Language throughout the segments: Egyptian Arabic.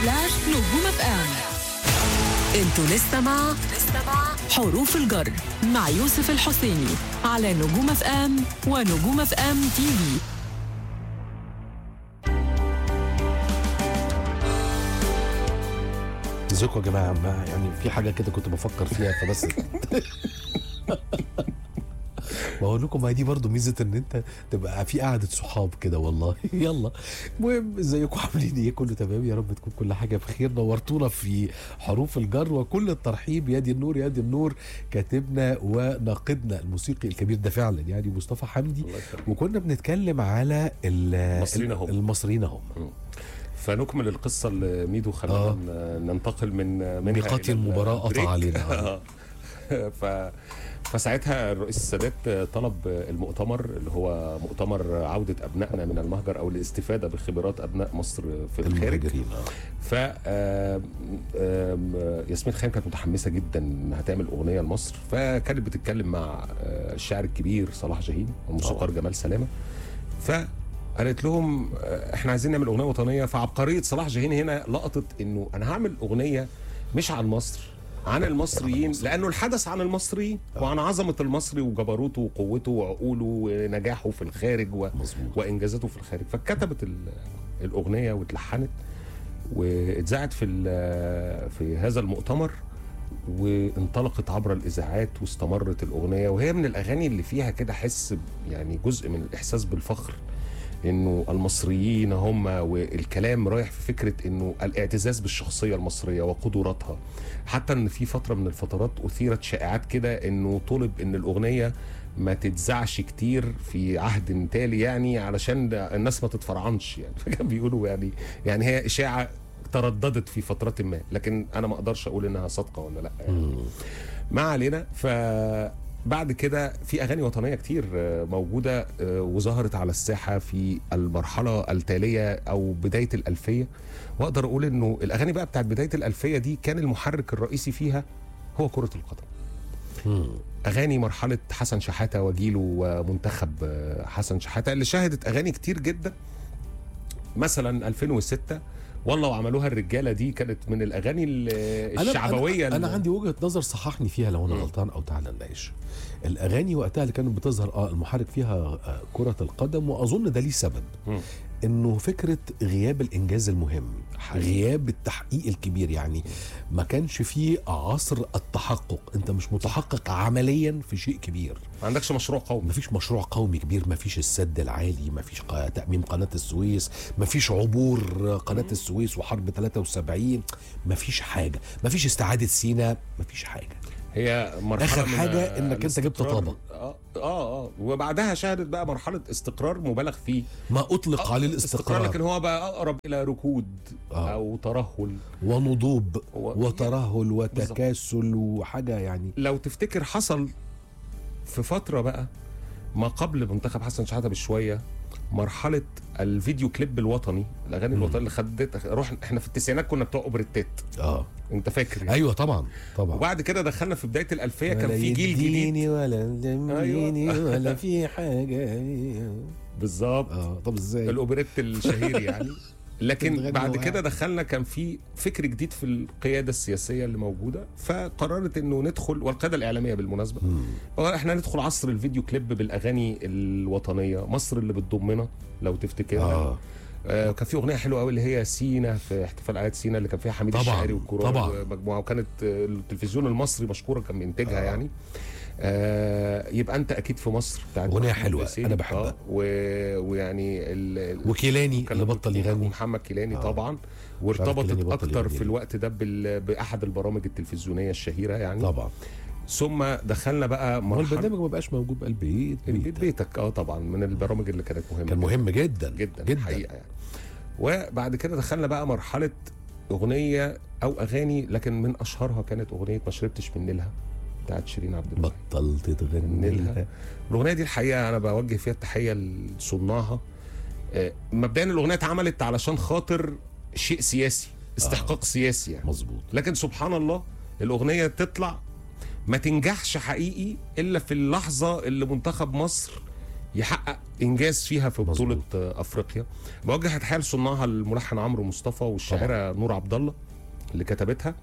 سلاش نجوم اف ام انتوا لسه مع حروف الجر مع يوسف الحسيني على نجوم اف ام ونجوم اف ام تي في ازيكم يا جماعه ما يعني في حاجه كده كنت بفكر فيها فبس بقول لكم ما دي برضو ميزه ان انت تبقى في قعده صحاب كده والله يلا المهم ازيكم عاملين ايه كله تمام يا رب تكون كل حاجه بخير نورتونا في حروف الجر وكل الترحيب يا دي النور يا دي النور كاتبنا وناقدنا الموسيقي الكبير ده فعلا يعني مصطفى حمدي الله يخليك. وكنا بنتكلم على ال- المصريين هم. المصريين هم فنكمل القصه اللي ميدو خلانا آه. ن- ننتقل من منها ميقات إلى المباراة قطع البريك. علينا. آه. ف فساعتها الرئيس السادات طلب المؤتمر اللي هو مؤتمر عودة أبنائنا من المهجر أو الاستفادة بخبرات أبناء مصر في الخارج المهاجرين آه. ف آم، آم، ياسمين خان كانت متحمسة جدا إنها تعمل أغنية لمصر فكانت بتتكلم مع آه، الشاعر الكبير صلاح جاهين والموسيقار جمال سلامة فقالت لهم آه، احنا عايزين نعمل اغنيه وطنيه فعبقريه صلاح جاهين هنا لقطت انه انا هعمل اغنيه مش عن مصر عن المصريين لانه الحدث عن المصريين وعن عظمه المصري وجبروته وقوته وعقوله ونجاحه في الخارج و... مظبوط. وانجازاته في الخارج فكتبت ال- الاغنيه واتلحنت واتذاعت في ال- في هذا المؤتمر وانطلقت عبر الاذاعات واستمرت الاغنيه وهي من الاغاني اللي فيها كده حس ب- يعني جزء من الاحساس بالفخر انه المصريين هم والكلام رايح في فكره انه الاعتزاز بالشخصيه المصريه وقدراتها حتى ان في فتره من الفترات اثيرت شائعات كده انه طلب ان الاغنيه ما تتذاعش كتير في عهد تالي يعني علشان ده الناس ما تتفرعنش يعني فكان بيقولوا يعني يعني هي اشاعه ترددت في فترة ما لكن انا ما اقدرش اقول انها صادقه ولا لا يعني. ما علينا فبعد كده في اغاني وطنيه كتير آه، موجوده آه، وظهرت على الساحه في المرحله التاليه او بدايه الالفيه واقدر اقول انه الاغاني بقى بتاعت بدايه الالفيه دي كان المحرك الرئيسي فيها هو كره القدم مم. اغاني مرحله حسن شحاته وجيله ومنتخب آه، حسن شحاته اللي شهدت اغاني كتير جدا مثلا 2006 والله وعملوها الرجاله دي كانت من الاغاني ال- أنا- الشعبويه انا, أنا اللي- عندي وجهه نظر صححني فيها لو انا غلطان او تعالى نناقش الاغاني وقتها اللي كانت بتظهر اه المحرك فيها آه كره القدم واظن ده ليه سبب مم. انه فكره غياب الانجاز المهم غياب التحقيق الكبير يعني ما كانش فيه عصر التحقق انت مش متحقق عمليا في شيء كبير ما عندكش مشروع قومي مفيش مشروع قومي كبير مفيش السد العالي مفيش قا- تأميم قناة السويس مفيش عبور قناة السويس وحرب 73 مفيش حاجة مفيش استعادة سينا مفيش حاجة هي مرحله آخر من حاجة إنك أنت جبت الاستقرار. طابة. اه اه اه وبعدها شهدت بقى مرحله استقرار مبالغ فيه ما أطلق عليه استقرار لكن الاستقرار هو بقى اقرب الى ركود آه. او ترهل ونضوب و- وترهل وتكاسل وحاجة يعني لو تفتكر حصل في فتره بقى ما قبل منتخب حسن شحاته بشويه مرحله الفيديو كليب الوطني الاغاني الوطنيه اللي خدت روح احنا في التسعينات كنا بتوع اوبريتات اه انت فاكر يعني. ايوه طبعا طبعا وبعد كده دخلنا في بدايه الالفيه كان ولا في جيل جديد يديني ولا يديني ولا في حاجة بالظبط اه طب ازاي الاوبريت الشهير يعني لكن بتغني بعد وقاعد. كده دخلنا كان في فكر جديد في القياده السياسيه اللي موجوده فقررت انه ندخل والقياده الاعلاميه بالمناسبه قال احنا ندخل عصر الفيديو كليب بالاغاني الوطنيه مصر اللي بتضمنا لو تفتكرها اه آه كان في اغنيه حلوه قوي اللي هي سينا في احتفال اعياد سينا اللي كان فيها حميد طبعاً، الشاعري والكورال طبعاً. ومجموعه وكانت آه، التلفزيون المصري مشكورا كان بينتجها آه. يعني آه يبقى انت اكيد في مصر بتاعت أغنية محمود حلوة، ياسين. أنا بحبها. آه و... ويعني ال... ال- وكيلاني كان اللي بطل يغني محمد كيلاني آه. طبعا كيلاني وارتبطت بطل اكتر يغني. في الوقت ده بال... باحد البرامج التلفزيونيه الشهيره يعني طبعا ثم دخلنا بقى هو مرحله البرنامج ما بقاش موجود بقلب بيت البيت بيت بيتك اه طبعا من البرامج اللي كانت مهمه كان مهم جدا جدا جدا حقيقه يعني وبعد كده دخلنا بقى مرحله اغنيه او اغاني لكن من اشهرها كانت اغنيه ما شربتش من نيلها بتاعت شيرين عبد الوهاب بطلت تغني نيلها. لها الاغنيه دي الحقيقه انا بوجه فيها التحيه لصناعها آه، مبدئيا الاغنيه اتعملت علشان خاطر شيء سياسي استحقاق آه. سياسي يعني مظبوط لكن سبحان الله الاغنيه تطلع ما تنجحش حقيقي الا في اللحظه اللي منتخب مصر يحقق انجاز فيها في مظبوط. بطوله آه، افريقيا بوجه تحيه لصناعها الملحن عمرو مصطفى والشاعره نور عبد الله اللي كتبتها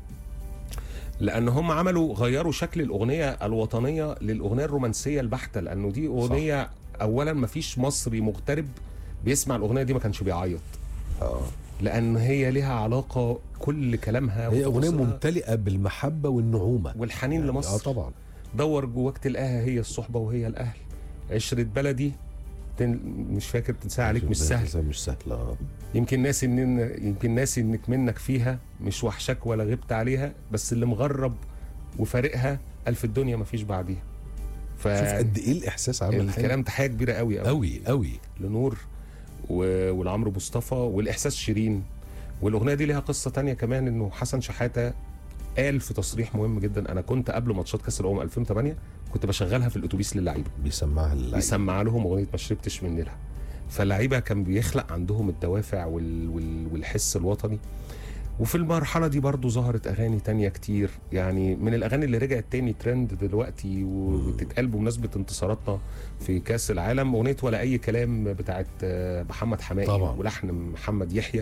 لان هم عملوا غيروا شكل الاغنيه الوطنيه للاغنيه الرومانسيه البحته لانه دي اغنيه صح. اولا ما فيش مصري مغترب بيسمع الاغنيه دي ما كانش بيعيط اه لان هي ليها علاقه كل كلامها هي اغنيه وتفاصيلها ممتلئه بالمحبه والنعومه والحنين يعني لمصر اه طبعا دور جواك تلقاها هي الصحبه وهي الاهل عشره بلدي تن... مش فاكر تنساها عليك مش سهل مش سهل اه يمكن ناسي ان يمكن ناسي انك منك فيها مش وحشك ولا غبت عليها بس اللي مغرب وفارقها الف الدنيا ما فيش بعديها ف شوف قد ايه الاحساس عامل الكلام تحيه كبيره قوي قوي قوي قوي لنور و... ولعمرو مصطفى والاحساس شيرين والاغنيه دي ليها قصه تانية كمان انه حسن شحاته قال في تصريح مهم جدا انا كنت قبل ماتشات كاس الامم 2008 كنت بشغلها في الاتوبيس للعيبه بيسمعها اللعيبة. بيسمع لهم اغنيه ما شربتش من نيلها فاللعيبه كان بيخلق عندهم الدوافع وال... وال... والحس الوطني وفي المرحلة دي برضو ظهرت أغاني تانية كتير يعني من الأغاني اللي رجعت تاني ترند دلوقتي وبتتقال بمناسبة انتصاراتنا في كأس العالم أغنية ولا أي كلام بتاعت آه، محمد حمائي طبعا. ولحن محمد يحيى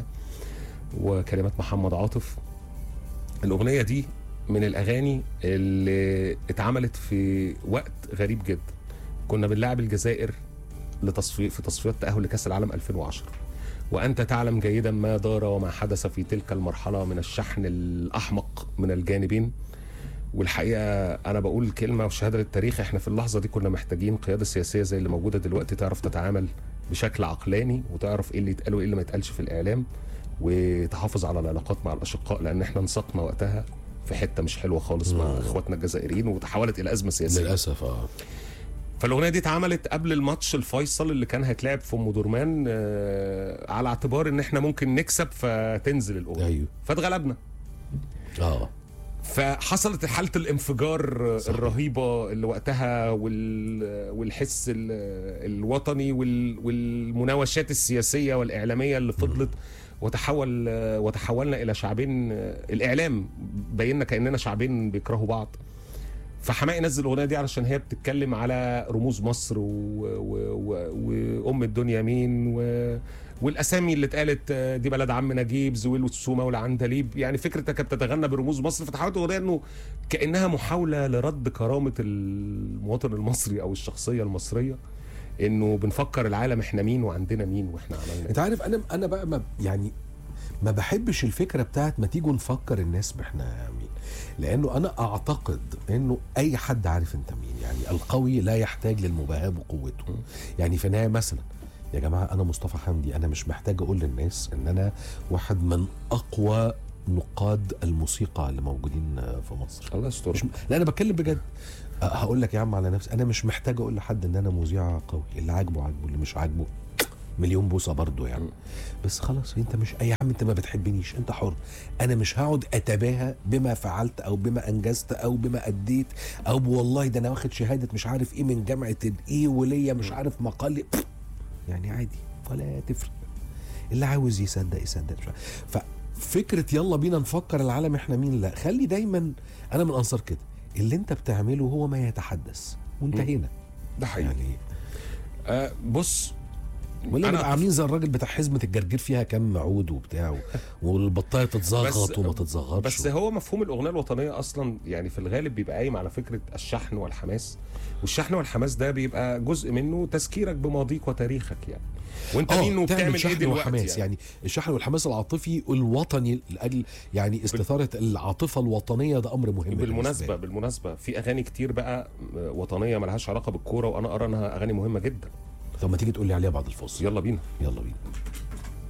وكلمات محمد عاطف الأغنية دي من الأغاني اللي اتعملت في وقت غريب جدا كنا بنلعب الجزائر لتصفي في تصفيات تأهل لكأس العالم 2010 وأنت تعلم جيدا ما دار وما حدث في تلك المرحلة من الشحن الأحمق من الجانبين والحقيقة أنا بقول كلمة وشهادة للتاريخ إحنا في اللحظة دي كنا محتاجين قيادة سياسية زي اللي موجودة دلوقتي تعرف تتعامل بشكل عقلاني وتعرف إيه اللي يتقال وإيه اللي ما يتقالش في الإعلام وتحافظ على العلاقات مع الأشقاء لأن إحنا انسقنا وقتها في حتة مش حلوة خالص مع إخواتنا الجزائريين وتحولت إلى أزمة سياسية للاسف اه فالاغنيه دي اتعملت قبل الماتش الفيصل اللي كان هيتلعب في ام درمان آه، على اعتبار ان احنا ممكن نكسب فتنزل الاغنيه ايوه فاتغلبنا اه فحصلت حاله الانفجار صحيح. الرهيبه اللي وقتها وال... والحس ال... الوطني وال... والمناوشات السياسيه والاعلاميه اللي فضلت وتحول وتحولنا الى شعبين الاعلام بينا كاننا شعبين بيكرهوا بعض فحماقي نزل الاغنيه دي علشان هي بتتكلم على رموز مصر و... و... و... وام الدنيا مين و... والاسامي اللي اتقالت آه، دي بلد عم نجيب زويل والسومه والعندليب يعني فكرتها كانت بتتغنى برموز مصر فتحولت الاغنيه انه كانها محاوله لرد كرامه المواطن المصري او الشخصيه المصريه انه بنفكر العالم احنا مين وعندنا مين واحنا عملنا انت عارف انا انا بقى ما يعني ما بحبش الفكره بتاعت ما تيجوا نفكر الناس باحنا مين لانه انا اعتقد انه اي حد عارف انت مين يعني القوي لا يحتاج للمباهاه بقوته يعني في النهايه مثلا يا جماعه انا مصطفى حمدي انا مش محتاج اقول للناس ان انا واحد من اقوى نقاد الموسيقى اللي موجودين في مصر الله يستر مش لا انا بتكلم بجد أه، هقول لك يا عم على نفسي انا مش محتاج اقول لحد ان انا مذيع قوي اللي عاجبه عاجبه اللي مش عاجبه مليون بوصه برضه يعني بس خلاص انت مش اي عم انت ما بتحبنيش انت حر انا مش هقعد اتباهى بما فعلت او بما انجزت او بما اديت او والله ده انا واخد شهاده مش عارف ايه من جامعه الايه وليا مش عارف مقالي يعني عادي ولا تفرق اللي عاوز يصدق يصدق مش عارف. ففكره يلا بينا نفكر العالم احنا مين لا خلي دايما انا من انصار كده اللي انت بتعمله هو ما يتحدث وانتهينا ده حقيقي يعني آه بص ولا أنا نبقى عاملين زي الراجل بتاع حزمه الجرجير فيها كام عود وبتاع و- والبطايه تتزغط بس- وما تتزغطش بس و... هو مفهوم الاغنيه الوطنيه اصلا يعني في الغالب بيبقى قايم على فكره الشحن والحماس والشحن والحماس ده بيبقى جزء منه تذكيرك بماضيك وتاريخك يعني وانت اه مين تعمل وبتعمل ايه شحن دلوقتي وحماس يعني, يعني الشحن والحماس العاطفي الوطني لاجل يعني استثاره العاطفه الوطنيه ده امر مهم بالمناسبه بالنسبة لي. بالمناسبه في اغاني كتير بقى وطنيه ملهاش علاقه بالكوره وانا ارى انها اغاني مهمه جدا طب ما تيجي تقول لي عليها بعد الفاصل يلا بينا يلا بينا